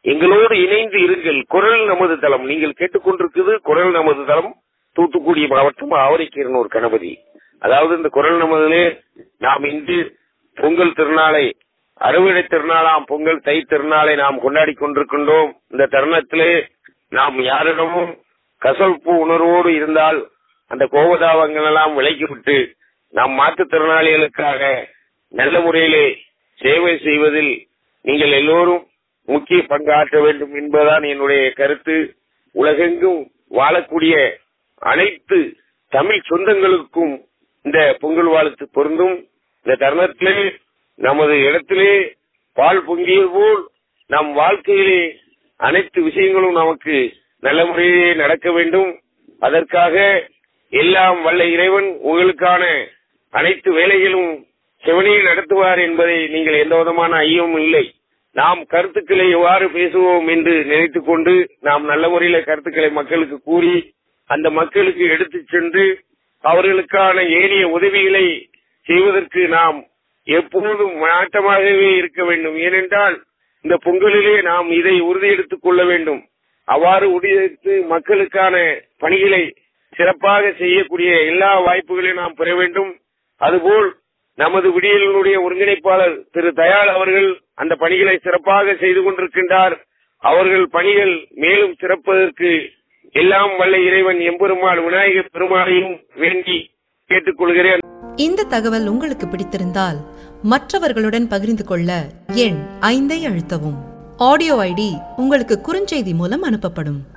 எங்களோடு இணைந்து இருங்கள் குரல் நமது தளம் நீங்கள் கேட்டுக்கொண்டிருக்குது குரல் நமது தளம் தூத்துக்குடி மாவட்டம் ஆவரைக்கீரனூர் கணபதி அதாவது இந்த குரல் நமதிலே நாம் இன்று பொங்கல் திருநாளை அறுவடை திருநாளாம் பொங்கல் தை திருநாளை நாம் கொண்டாடி கொண்டிருக்கின்றோம் இந்த தருணத்திலே நாம் யாரிடமும் கசல்பு உணர்வோடு இருந்தால் அந்த கோபதாபங்கள் எல்லாம் விலக்கிவிட்டு நாம் மாற்றுத்திறனாளிகளுக்காக நல்ல முறையிலே சேவை செய்வதில் நீங்கள் எல்லோரும் முக்கிய பங்காற்ற வேண்டும் என்பதுதான் என்னுடைய கருத்து உலகெங்கும் வாழக்கூடிய அனைத்து தமிழ் சொந்தங்களுக்கும் இந்த பொங்கல் வாழ்த்து பொருந்தும் இந்த தருணத்திலே நமது இடத்திலே பால் பொங்கியது போல் நம் வாழ்க்கையிலே அனைத்து விஷயங்களும் நமக்கு நல்ல முறையிலே நடக்க வேண்டும் அதற்காக எல்லாம் வல்ல இறைவன் உங்களுக்கான அனைத்து வேலைகளும் செவனியில் நடத்துவார் என்பதை நீங்கள் எந்த விதமான ஐயமும் இல்லை நாம் கருத்துக்களை எவ்வாறு பேசுவோம் என்று நினைத்துக் கொண்டு நாம் நல்ல முறையில கருத்துக்களை மக்களுக்கு கூறி அந்த மக்களுக்கு எடுத்துச் சென்று அவர்களுக்கான ஏனைய உதவிகளை செய்வதற்கு நாம் எப்போதும் நாட்டமாகவே இருக்க வேண்டும் ஏனென்றால் இந்த பொங்கலிலே நாம் இதை உறுதி எடுத்துக் கொள்ள வேண்டும் அவ்வாறு உறுதியெடுத்து மக்களுக்கான பணிகளை சிறப்பாக செய்யக்கூடிய எல்லா வாய்ப்புகளையும் நாம் பெற வேண்டும் அதுபோல் நமது விடியலினுடைய ஒருங்கிணைப்பாளர் திரு தயாள் அவர்கள் அந்த பணிகளை சிறப்பாக செய்து கொண்டிருக்கின்றார் அவர்கள் பணிகள் மேலும் சிறப்பதற்கு எல்லாம் வல்ல இறைவன் எம்பெருமாள் விநாயகர் பெருமாளையும் வேண்டி கேட்டுக்கொள்கிறேன் இந்த தகவல் உங்களுக்கு பிடித்திருந்தால் மற்றவர்களுடன் பகிர்ந்து கொள்ள எண் ஐந்தை அழுத்தவும் ஆடியோ ஐடி உங்களுக்கு குறுஞ்செய்தி மூலம் அனுப்பப்படும்